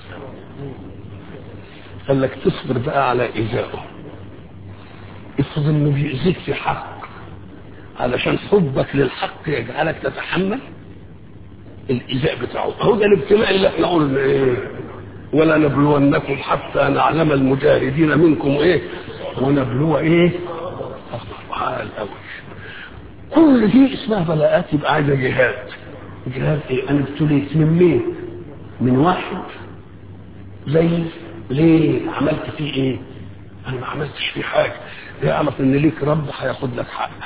قال لك تصبر بقى على ايذائه افرض انه بيأذيك في حق علشان حبك للحق يجعلك تتحمل الايذاء بتاعه هو ده الابتلاء اللي احنا قلنا ايه ولا نبلونكم حتى نعلم المجاهدين منكم ايه ونبلو ايه القرآن الأول كل دي اسمها بلاءات يبقى عايزة جهاد جهاد ايه انا ابتليت من مين من واحد زي ليه عملت فيه ايه انا ما عملتش فيه حاجه يعرف ان ليك رب هياخد لك حقك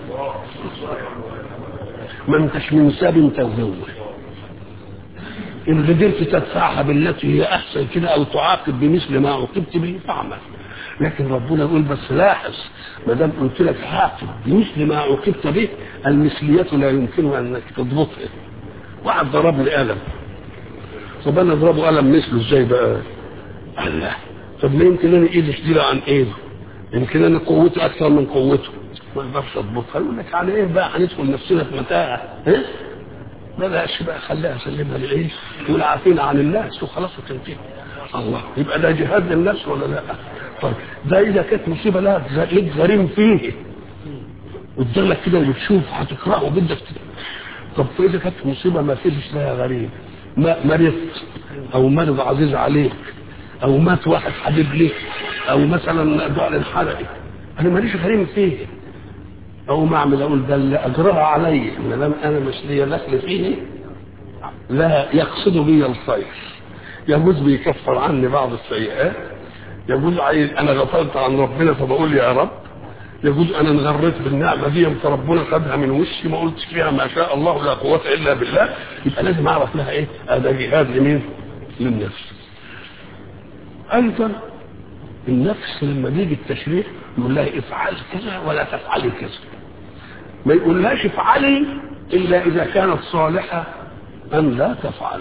ما انتش من ساب تزوج ان قدرت تدفعها بالتي هي احسن كده او تعاقب بمثل ما عوقبت به فاعمل لكن ربنا يقول بس لاحظ ما دام قلت لك عاقب بمثل ما عوقبت به المثلية لا يمكن انك تضبطها واحد ضرب لي قلم طب انا اضربه قلم مثله ازاي بقى؟ قال لا طب ما يمكن انا ايدي شديده عن ايده يمكن انا قوتي اكثر من قوته ما اقدرش اضبطها يقول لك على ايه بقى هندخل نفسنا في متاهه ها بلاش بقى خليها سلمها للايه يقول عافينا عن الناس وخلاص وتنتهي الله يبقى ده جهاد للنفس ولا لا طيب ده اذا كانت مصيبه لا ليك غريم فيه قدامك كده وبتشوف هتقراه وبدك تت- طب فاذا كانت مصيبه ما فيش لها غريب ما مرضت او مرض عزيز عليك او مات واحد حبيب ليك او مثلا دعاء انحرق انا ماليش غريم فيه او ما اعمل اقول ده اللي اجراها علي ما دام انا مش ليا دخل فيه لا يقصد بي الخير يجوز بيكفر عني بعض السيئات يجوز عايز انا غفلت عن ربنا فبقول يا رب يجوز انا انغريت بالنعمه دي فربنا خدها من وشي ما قلتش فيها ما شاء الله لا قوه الا بالله يبقى لازم اعرف لها ايه هذا جهاد لمين؟ للنفس ايضا النفس لما بيجي التشريع يقول لها افعل كذا ولا تفعلي كذا ما يقولهاش افعلي الا اذا كانت صالحه ان لا تفعل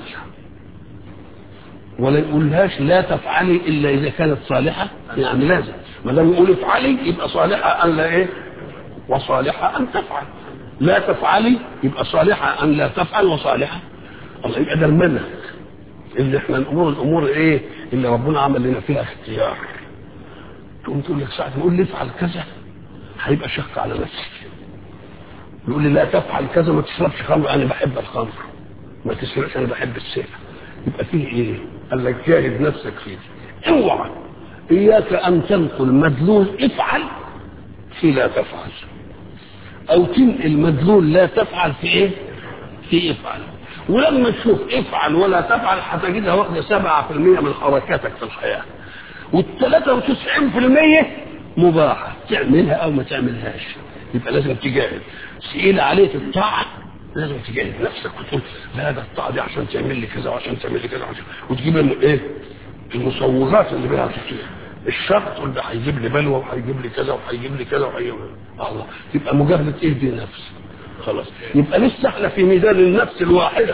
ولا يقولهاش لا تفعلي الا اذا كانت صالحه يعني لازم ما دام يقول افعلي يبقى صالحه ان لا ايه وصالحه ان تفعل لا تفعلي يبقى صالحه ان لا تفعل وصالحه الله يبقى ده المنهج اللي احنا الامور الامور ايه اللي ربنا عمل لنا فيها اختيار تقوم تقول لك ساعه نقول لي افعل كذا هيبقى شق على نفسك يقول لي لا تفعل كذا ما تشربش خمر انا بحب الخمر ما تسرقش انا بحب السرقه يبقى فيه ايه؟ قال لك جاهد نفسك فيه اوعى اياك ان تنقل مدلول افعل في لا تفعل او تنقل مدلول لا تفعل في ايه؟ في افعل ولما تشوف افعل ولا تفعل هتجدها واخده 7% من حركاتك في الحياه وال 93% مباحه تعملها او ما تعملهاش يبقى لازم تجاهد ثقيل عليك الطاعه لازم تجاهد نفسك وتقول لا ده الطاعه دي عشان تعمل لي كذا وعشان تعمل لي كذا وعشان وتجيب الم- ايه المصوغات اللي بيها تطيع الشر تقول ده هيجيب لي بلوى وهيجيب لي كذا وهيجيب لي كذا وهيجيب لي الله يبقى مجاهده ايه دي نفس خلاص يبقى لسه احنا في ميدان النفس الواحده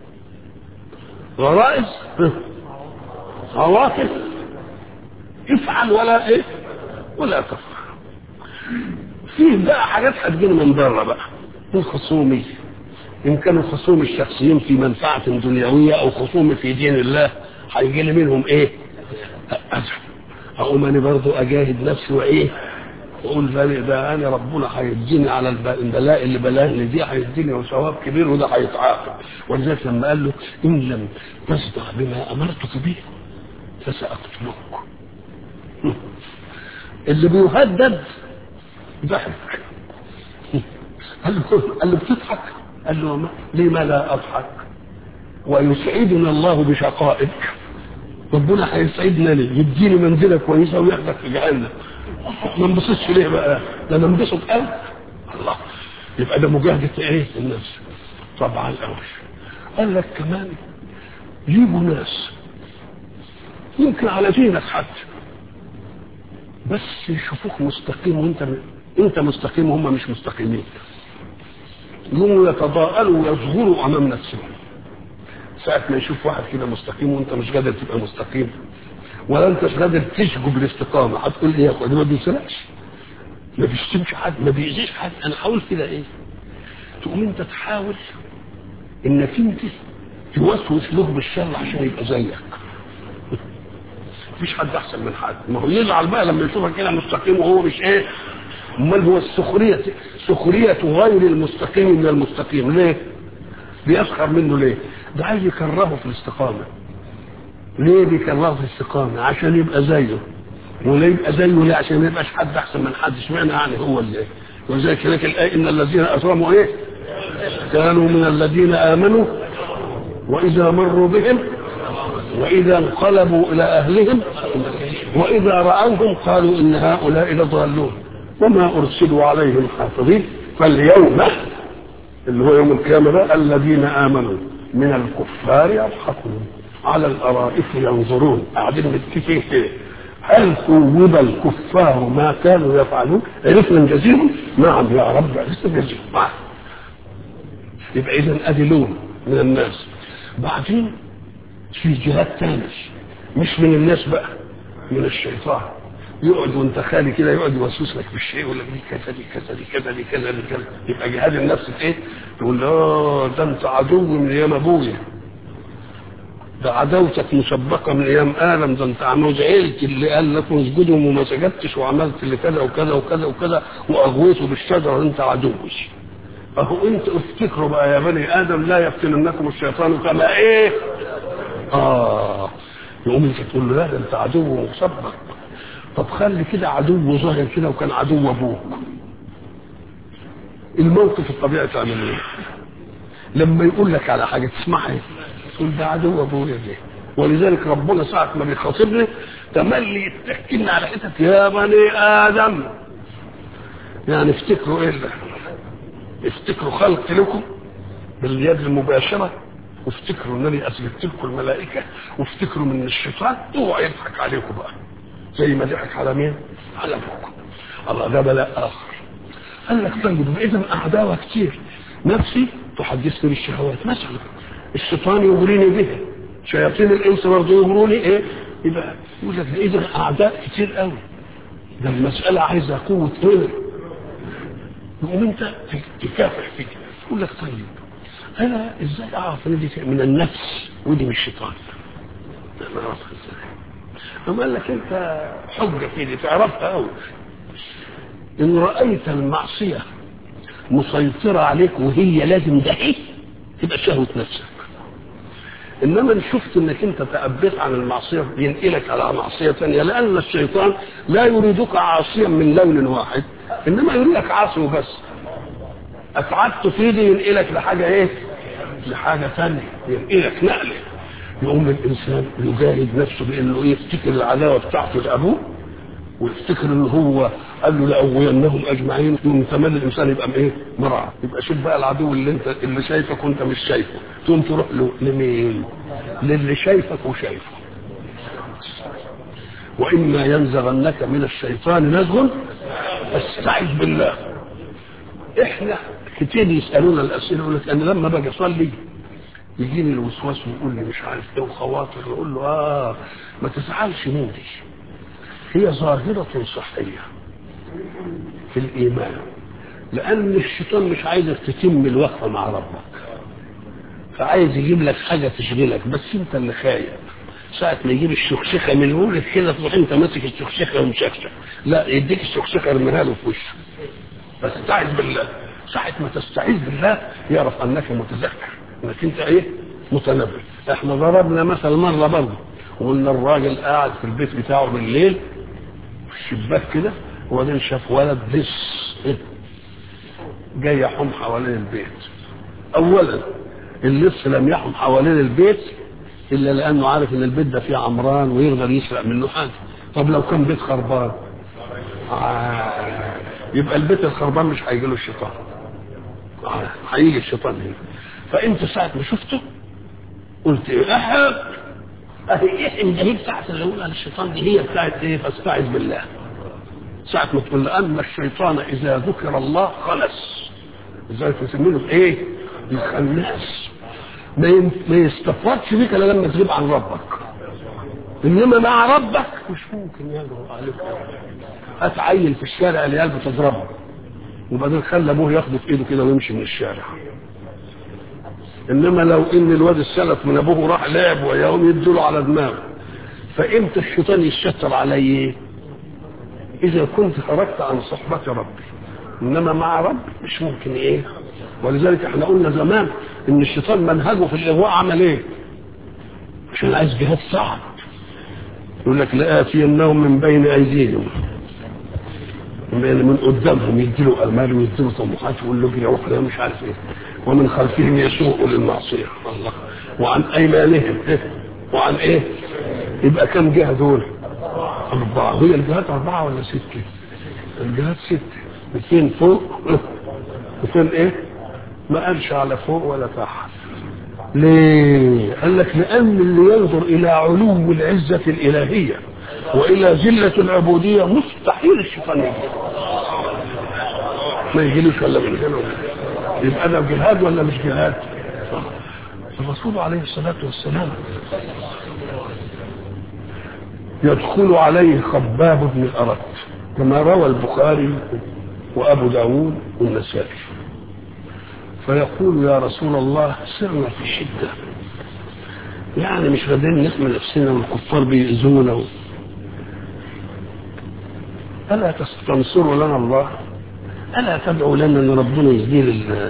غرائز عواطف افعل ولا ايه ولا تفعل في بقى حاجات هتجينا من بره بقى الخصومية إن كانوا خصوم الشخصيين في منفعة دنيوية أو خصوم في دين الله هيجي لي منهم إيه؟ أجر أقوم أنا برضو أجاهد نفسي وإيه؟ وأقول ده ده أنا ربنا هيديني على الب- البلاء اللي بلاهني دي هيديني ثواب كبير وده هيتعاقب ولذلك لما قال له إن لم تصدع بما أمرتك به فسأقتلك اللي بيهدد ضحك قال له قال له بتضحك؟ قال له ما لما لا اضحك؟ ويسعدنا الله بشقائك ربنا هيسعدنا ليه؟ يديني منزله كويسه وياخدك في جهنم ما انبسطش ليه بقى؟ ده انا انبسط قوي الله يبقى ده مجاهده ايه؟ النفس طبعا قوي قال لك كمان جيبوا ناس يمكن على دينك حتى بس يشوفوك مستقيم وانت انت مستقيم وهم مش مستقيمين يقوموا يتضاءلوا ويصغروا امام نفسهم ساعة ما يشوف واحد كده مستقيم وانت مش قادر تبقى مستقيم ولا انت مش قادر تشجب الاستقامة هتقول ايه يا اخويا ده ما بيسرقش ما بيشتمش حد ما بيأذيش حد انا حاول كده ايه تقوم انت تحاول انك انت توسوس له بالشر عشان يبقى زيك مفيش حد احسن من حد ما هو يزعل بقى لما يشوفك كده مستقيم وهو مش ايه امال هو السخريه سخريه غير المستقيم من المستقيم ليه بيسخر منه ليه ده عايز يكرهه في الاستقامه ليه بيكرهه في الاستقامه عشان يبقى زيه ولا يبقى زيه ليه عشان ما يبقاش حد احسن من حد اشمعنى يعني هو اللي ولذلك هناك الايه ان الذين اجرموا ايه كانوا من الذين امنوا واذا مروا بهم وإذا انقلبوا إلى أهلهم وإذا رأوهم قالوا إن هؤلاء لضالون وما أرسلوا عليهم حافظين فاليوم اللي هو يوم القيامة بقى الذين آمنوا من الكفار يضحكون على الأرائك ينظرون قاعدين متكفين كده هل ثوب الكفار ما كانوا يفعلون عرفنا نجازيهم نعم يا رب عرفنا نجازيهم نعم. يبقى إذا أدي لون من الناس بعدين في جهات تانية مش من الناس بقى من الشيطان يقعد وانت خالي كده يقعد يوسوس لك بالشيء يقول لك دي كذا دي كذا دي كذا دي كذا دي كذا يبقى جهاد النفس في ايه؟ تقول اه ده انت عدو من ايام ابويا ده عداوتك مسبقه من ايام ادم ده انت عمود عيلتي اللي قال لكم اسجدوا وما سجدتش وعملت اللي كذا وكذا وكذا وكذا واغويته بالشجره انت عدوي اهو انت افتكروا بقى يا بني ادم لا يفتننكم الشيطان كما ايه؟ اه يقوم انت تقول له لا ده انت عدو مسبق طب خلي كده عدو ظاهر كده وكان عدو ابوك الموقف الطبيعي تعمل ايه؟ لما يقول لك على حاجه تسمعها ايه؟ تقول ده عدو ابويا ليه؟ ولذلك ربنا ساعة ما بيخاطبني تملي يتكلنا على حتت يا بني ادم يعني افتكروا ايه ده؟ افتكروا خلق لكم باليد المباشره وافتكروا انني اثبت لكم الملائكه وافتكروا من الشيطان اوعى يضحك عليكم بقى زي ما ضحك على مين؟ على ابوكم الله ده بلاء اخر قال لك طيب اذا اعداوها كتير نفسي تحدثني بالشهوات مثلا الشيطان يغريني بها شياطين الانس برضه يغروني ايه؟ يبقى يقول لك اذا اعداء كتير قوي ده المساله عايزه قوه غير يقوم انت تكافح فيه يقول لك طيب انا ازاي اعرف ان دي من النفس ودي من الشيطان انا اعرفها ازاي أما قال لك انت حجه في دي تعرفها قوي ان رايت المعصيه مسيطره عليك وهي لازم ده ايه تبقى شهوه نفسك انما ان شفت انك انت تأبيت عن المعصيه ينقلك على معصيه ثانيه لان الشيطان لا يريدك عاصيا من لون واحد انما يريدك عاصي وبس اتعبت في دي ينقلك لحاجه ايه؟ لحاجه ثانيه ينقلك نقله يقوم الانسان يجاهد نفسه بانه ايه يفتكر العداوه بتاعته لابوه ويفتكر ان هو قال له لاغوينهم اجمعين يقوم تملي الانسان يبقى ايه؟ مرعى يبقى شوف بقى العدو اللي انت اللي شايفك وانت مش شايفه تقوم تروح له لمين؟ للي شايفك وشايفه واما ينزغنك من الشيطان نزغ فاستعذ بالله احنا كتير يسالونا الاسئله يقول لك انا لما باجي اصلي يجيني الوسواس ويقول لي مش عارف ايه وخواطر يقول له اه ما تزعلش من دي هي ظاهرة صحية في الإيمان لأن الشيطان مش عايزك تتم الوقفة مع ربك فعايز يجيب لك حاجة تشغلك بس أنت اللي خايف ساعة ما يجيب الشخشخة من ولد كده تروح أنت ماسك الشخشخة ومشخشخ لا يديك الشخشخة ارميها له في وشه فاستعذ بالله ساعة ما تستعيذ بالله يعرف أنك متذكر انك انت ايه متنبه احنا ضربنا مثل مره برضه وقلنا الراجل قاعد في البيت بتاعه بالليل في الشباك كده وبعدين شاف ولد لص إيه؟ جاي يحوم حوالين البيت اولا اللص لم يحوم حوالين البيت الا لانه عارف ان البيت ده فيه عمران ويقدر يسرق منه حاجه طب لو كان بيت خربان آه. يبقى البيت الخربان مش هيجي له الشيطان آه. هيجي الشيطان هنا فانت ساعه ما شفته قلت ايه احب اهي ايه ده هي بتاعت اللي يقول على الشيطان دي هي بتاعت ايه فاستعذ بالله ساعة ما تقول أما الشيطان إذا ذكر الله خلص ازاي تسميه ايه؟ الخناس ما ين- ما يستفردش بيك الا لما تغيب عن ربك انما مع ربك مش ممكن يجرؤ عليك اتعين في الشارع العيال بتضربه وبعدين خلى ابوه ياخده في ايده كده ويمشي من الشارع انما لو ان الواد السلف من ابوه راح لعب ويوم يدله على دماغه فامتى الشيطان يتستر عليه اذا كنت خرجت عن صحبة ربي انما مع رب مش ممكن ايه ولذلك احنا قلنا زمان ان الشيطان منهجه في الاغواء عمل ايه عشان عايز جهاد صعب يقول لك لآتينهم من بين ايديهم من من قدامهم يديله امال ويديله طموحات ويقول له اجري روح لا مش عارف ايه ومن خلفهم يسوق للمعصيه الله وعن ايمانهم إيه؟ وعن ايه يبقى كم جهه دول اربعه هي الجهات اربعه ولا سته الجهات سته اثنين فوق اثنين ايه ما قالش على فوق ولا تحت ليه قال لك لان اللي ينظر الى علو العزه الالهيه والى ذله العبوديه مستحيل الشيطان يجي ما يجيلوش ولا من هنا يبقى ده جهاد ولا مش جهاد الرسول عليه الصلاه والسلام يدخل عليه خباب بن الأرت كما روى البخاري وأبو داود والنسائي فيقول يا رسول الله سرنا في شدة يعني مش قادرين نحمي نفسنا والكفار بيأذونا و... ألا تستنصروا لنا الله ألا تدعوا لنا أن ربنا يزيل ال...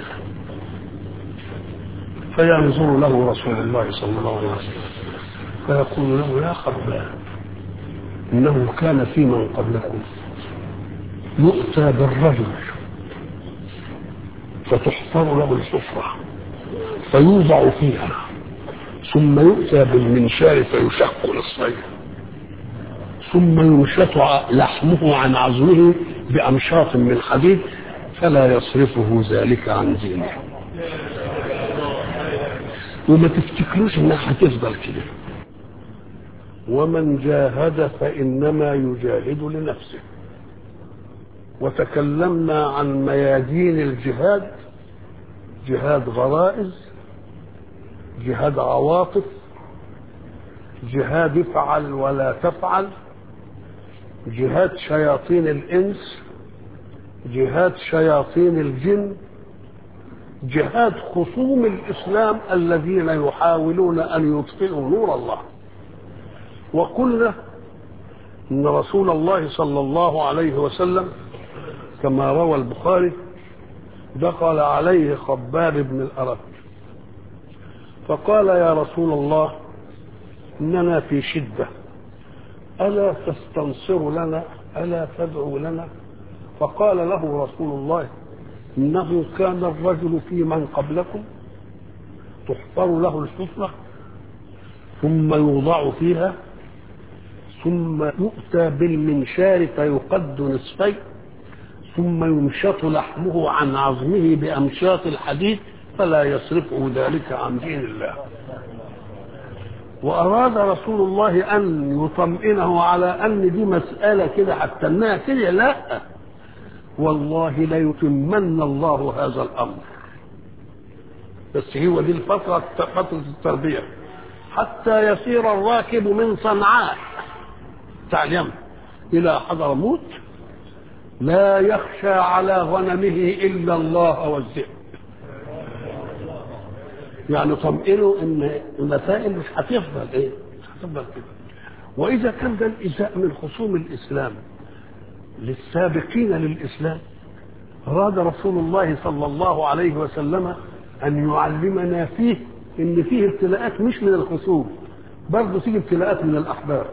فينظر له رسول الله صلى الله عليه وسلم فيقول له يا خباب إنه كان في من قبلكم يؤتى بالرجل فتحفر له الحفرة فيوضع فيها ثم يؤتى بالمنشار فيشق للصيد ثم ينشط لحمه عن عظمه بأمشاط من حديد فلا يصرفه ذلك عن دينه وما تفتكروش انها هتفضل كده ومن جاهد فانما يجاهد لنفسه وتكلمنا عن ميادين الجهاد جهاد غرائز جهاد عواطف جهاد افعل ولا تفعل جهاد شياطين الانس جهاد شياطين الجن جهاد خصوم الاسلام الذين يحاولون ان يطفئوا نور الله وقلنا ان رسول الله صلى الله عليه وسلم كما روى البخاري دخل عليه خباب بن الأرت فقال يا رسول الله إننا في شدة ألا تستنصر لنا ألا تدعو لنا فقال له رسول الله إنه كان الرجل في من قبلكم تحفر له الحفرة ثم يوضع فيها ثم يؤتى بالمنشار فيقد نصفين ثم يمشط لحمه عن عظمه بأمشاط الحديد فلا يصرفه ذلك عن دين الله وأراد رسول الله أن يطمئنه على أن دي مسألة كده حتى إنها كده لا والله ليتمن الله هذا الأمر بس هو دي الفترة فترة التربية حتى يصير الراكب من صنعاء بتاع اليمن إلى حضرموت لا يخشى على غنمه الا الله والذئب يعني طمئنوا ان المسائل مش هتفضل ايه مش هتفضل كده واذا كان ده الازاء من خصوم الاسلام للسابقين للاسلام اراد رسول الله صلى الله عليه وسلم ان يعلمنا فيه ان فيه ابتلاءات مش من الخصوم برضه تيجي ابتلاءات من الاحباب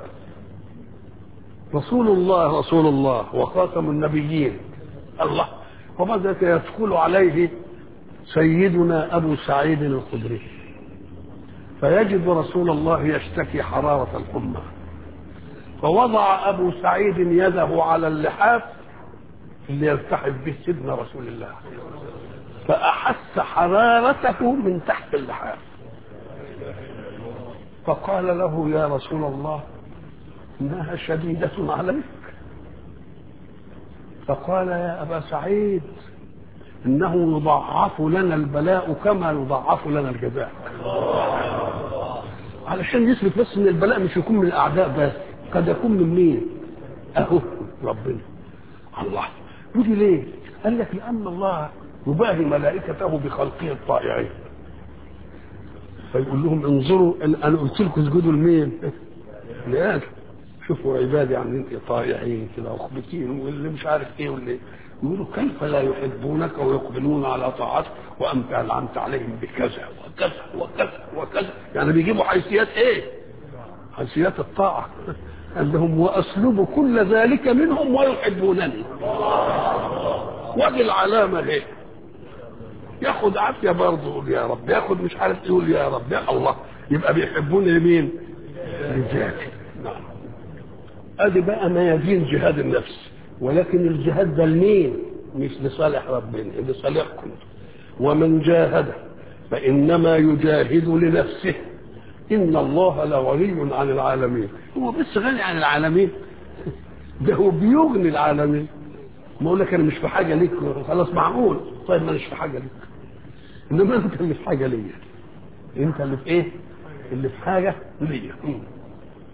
رسول الله رسول الله وخاتم النبيين الله وبعد ذلك يدخل عليه سيدنا ابو سعيد الخدري فيجد رسول الله يشتكي حراره الحمى فوضع ابو سعيد يده على اللحاف اللي يلتحف به سيدنا رسول الله فاحس حرارته من تحت اللحاف فقال له يا رسول الله انها شديده عليك فقال يا ابا سعيد انه يضاعف لنا البلاء كما يضاعف لنا الجزاء علشان يثبت بس ان البلاء مش يكون من الاعداء بس قد يكون من مين اهو ربنا الله ودي ليه قال لك لان الله يباهي ملائكته بخلقه الطائعين فيقول لهم انظروا انا قلت لكم اسجدوا لمين؟ لآدم شوفوا عبادي عاملين ايه طائعين كده وخبتين واللي مش عارف ايه واللي يقولوا كيف لا يحبونك ويقبلون على طاعتك وانت انعمت عليهم بكذا وكذا وكذا وكذا يعني بيجيبوا حيثيات ايه؟ حيثيات الطاعه قال لهم واسلب كل ذلك منهم ويحبونني ودي العلامه ايه؟ ياخد عافيه برضه يقول يا رب ياخد مش عارف يقول يا رب يا الله يبقى بيحبوني لمين؟ لذاتي نعم ادي بقى ميادين جهاد النفس ولكن الجهاد ده لمين؟ مش لصالح ربنا لصالحكم ومن جاهد فانما يجاهد لنفسه ان الله لغني عن العالمين هو بس غني عن العالمين ده هو بيغني العالمين ما اقول لك انا مش في حاجه ليك خلاص معقول طيب ما مش في حاجه ليك انما انت اللي في حاجه ليا انت اللي في ايه اللي في حاجه ليا